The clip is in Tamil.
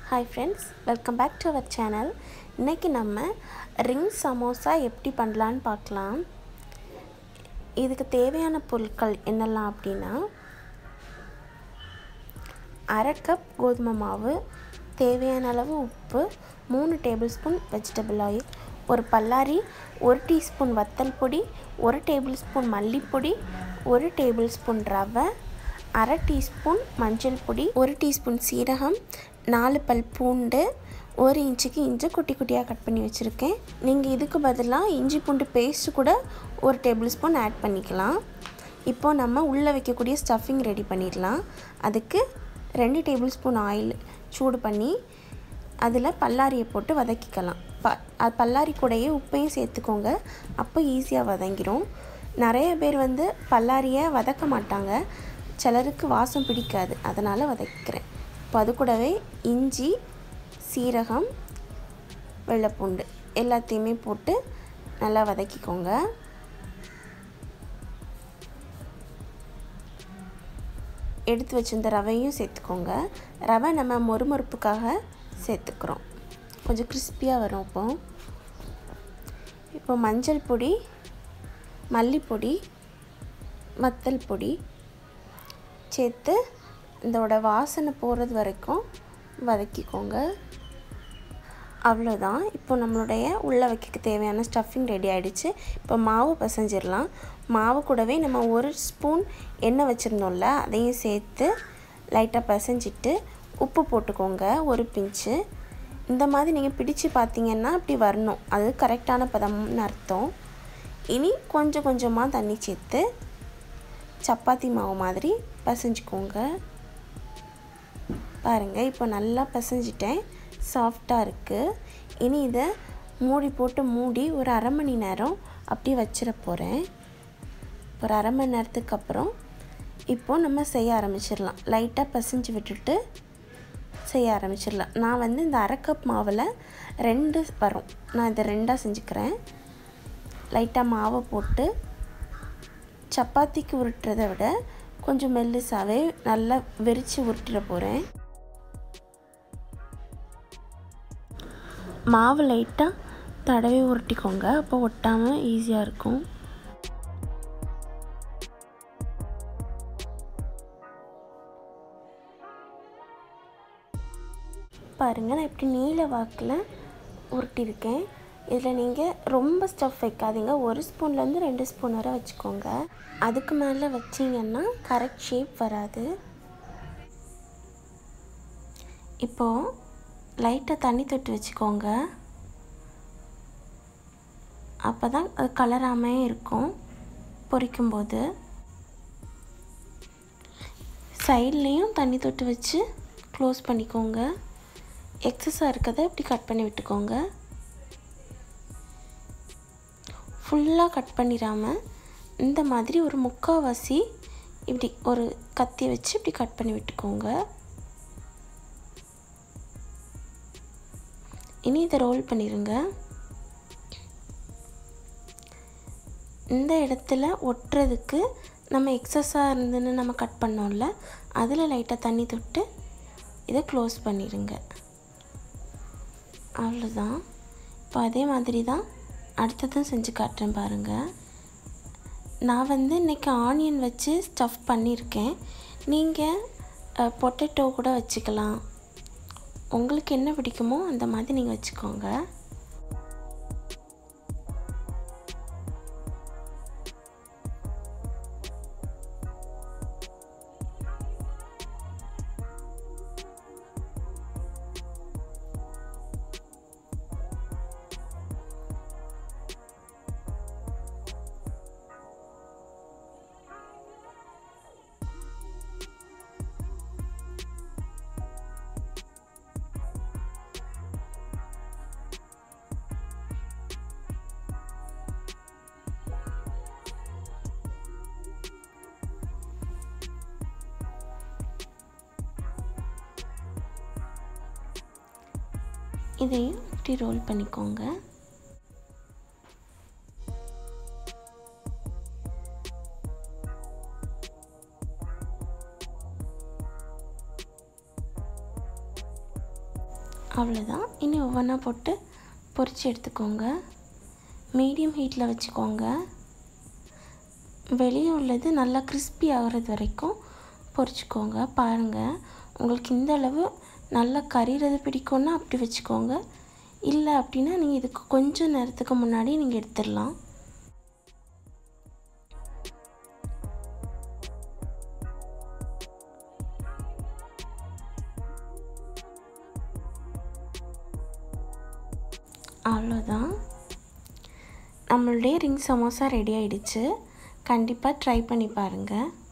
hi friends welcome back to our channel இன்றைக்கி நம்ம ரிங் சமோசா எப்படி பண்ணலான்னு பார்க்கலாம் இதுக்கு தேவையான பொருட்கள் என்னெல்லாம் அப்படின்னா அரை கப் கோதுமை மாவு தேவையான அளவு உப்பு மூணு டேபிள் ஸ்பூன் வெஜிடபிள் ஆயில் ஒரு பல்லாரி ஒரு டீஸ்பூன் வத்தல் பொடி ஒரு டேபிள் ஸ்பூன் மல்லிப்பொடி ஒரு டேபிள் ஸ்பூன் ரவை அரை டீஸ்பூன் மஞ்சள் பொடி ஒரு டீஸ்பூன் சீரகம் நாலு பல் பூண்டு ஒரு இன்ச்சுக்கு இஞ்சி குட்டி குட்டியாக கட் பண்ணி வச்சுருக்கேன் நீங்கள் இதுக்கு பதிலாக இஞ்சி பூண்டு பேஸ்ட்டு கூட ஒரு டேபிள் ஸ்பூன் ஆட் பண்ணிக்கலாம் இப்போது நம்ம உள்ளே வைக்கக்கூடிய ஸ்டஃபிங் ரெடி பண்ணிடலாம் அதுக்கு ரெண்டு டேபிள் ஸ்பூன் ஆயில் சூடு பண்ணி அதில் பல்லாரியை போட்டு வதக்கிக்கலாம் ப அது பல்லாரி கூடயே உப்பையும் சேர்த்துக்கோங்க அப்போ ஈஸியாக வதங்கிடும் நிறைய பேர் வந்து பல்லாரியை வதக்க மாட்டாங்க சிலருக்கு வாசம் பிடிக்காது அதனால் வதக்கிறேன் இப்போ அது கூடவே இஞ்சி சீரகம் வெள்ளைப்பூண்டு எல்லாத்தையுமே போட்டு நல்லா வதக்கிக்கோங்க எடுத்து வச்சிருந்த ரவையும் சேர்த்துக்கோங்க ரவை நம்ம மொறுமொறுப்புக்காக சேர்த்துக்கிறோம் கொஞ்சம் கிறிஸ்பியாக வரும் இப்போ இப்போ மஞ்சள் பொடி மல்லிப்பொடி வத்தல் பொடி சேர்த்து இதோட வாசனை போகிறது வரைக்கும் வதக்கிக்கோங்க அவ்வளோதான் இப்போ நம்மளுடைய உள்ளே வைக்க தேவையான ஸ்டஃபிங் ரெடி ஆகிடுச்சு இப்போ மாவு பசைஞ்சிடலாம் மாவு கூடவே நம்ம ஒரு ஸ்பூன் எண்ணெய் வச்சுருந்தோம்ல அதையும் சேர்த்து லைட்டாக பசைஞ்சிட்டு உப்பு போட்டுக்கோங்க ஒரு பிஞ்சு இந்த மாதிரி நீங்கள் பிடிச்சு பார்த்தீங்கன்னா அப்படி வரணும் அது கரெக்டான பதம்னு அர்த்தம் இனி கொஞ்சம் கொஞ்சமாக தண்ணி சேர்த்து சப்பாத்தி மாவு மாதிரி பசைஞ்சுக்கோங்க பாருங்கள் இப்போ நல்லா பசைஞ்சிட்டேன் சாஃப்டாக இருக்குது இனி இதை மூடி போட்டு மூடி ஒரு அரை மணி நேரம் அப்படியே வச்சிட போகிறேன் ஒரு அரை மணி நேரத்துக்கு அப்புறம் இப்போது நம்ம செய்ய ஆரம்பிச்சிடலாம் லைட்டாக பசைஞ்சு விட்டுட்டு செய்ய ஆரம்பிச்சிடலாம் நான் வந்து இந்த அரை கப் மாவில் ரெண்டு வரும் நான் இதை ரெண்டாக செஞ்சுக்கிறேன் லைட்டாக மாவை போட்டு சப்பாத்திக்கு உருட்டுறதை விட கொஞ்சம் மெல்லிசாவே நல்லா வெறிச்சு உருட்டிட போகிறேன் மாவு லைட்டாக தடவி உருட்டிக்கோங்க அப்போ ஒட்டாமல் ஈஸியாக இருக்கும் பாருங்கள் நான் இப்படி நீல வாக்கில் உருட்டியிருக்கேன் இதில் நீங்கள் ரொம்ப ஸ்டஃப் வைக்காதீங்க ஒரு ஸ்பூன்லேருந்து ரெண்டு ஸ்பூன் வரை வச்சுக்கோங்க அதுக்கு மேலே வச்சிங்கன்னா கரெக்ட் ஷேப் வராது இப்போது லைட்டாக தண்ணி தொட்டு வச்சுக்கோங்க அப்போ தான் அது கலராமே இருக்கும் பொரிக்கும்போது சைட்லேயும் தண்ணி தொட்டு வச்சு க்ளோஸ் பண்ணிக்கோங்க எக்ஸஸாக இருக்கிறத இப்படி கட் பண்ணி விட்டுக்கோங்க ஃபுல்லாக கட் பண்ணிடாமல் இந்த மாதிரி ஒரு முக்கால்வாசி இப்படி ஒரு கத்தி வச்சு இப்படி கட் பண்ணி விட்டுக்கோங்க இனி இதை ரோல் பண்ணிடுங்க இந்த இடத்துல ஒட்டுறதுக்கு நம்ம எக்ஸஸாக இருந்துன்னு நம்ம கட் பண்ணோம்ல அதில் லைட்டாக தண்ணி தொட்டு இதை க்ளோஸ் பண்ணிடுங்க அவ்வளோதான் இப்போ அதே மாதிரி தான் அடுத்ததும் செஞ்சு காட்டுறேன் பாருங்கள் நான் வந்து இன்றைக்கி ஆனியன் வச்சு ஸ்டஃப் பண்ணியிருக்கேன் நீங்கள் பொட்டேட்டோ கூட வச்சுக்கலாம் உங்களுக்கு என்ன பிடிக்குமோ அந்த மாதிரி நீங்கள் வச்சுக்கோங்க இதையும் இப்படி ரோல் பண்ணிக்கோங்க அவ்வளோதான் இனி ஒவ்வொன்றா போட்டு பொரித்து எடுத்துக்கோங்க மீடியம் ஹீட்டில் வச்சுக்கோங்க வெளியே உள்ளது நல்லா கிறிஸ்பி ஆகிறது வரைக்கும் பொரிச்சுக்கோங்க பாருங்கள் உங்களுக்கு இந்த அளவு நல்லா கறிறது பிடிக்கும்னா அப்படி வச்சுக்கோங்க இல்லை அப்படின்னா நீங்கள் இதுக்கு கொஞ்சம் நேரத்துக்கு முன்னாடி நீங்கள் எடுத்துடலாம் அவ்வளோதான் நம்மளுடைய ரிங் சமோசா ரெடி ஆயிடுச்சு கண்டிப்பாக ட்ரை பண்ணி பாருங்கள்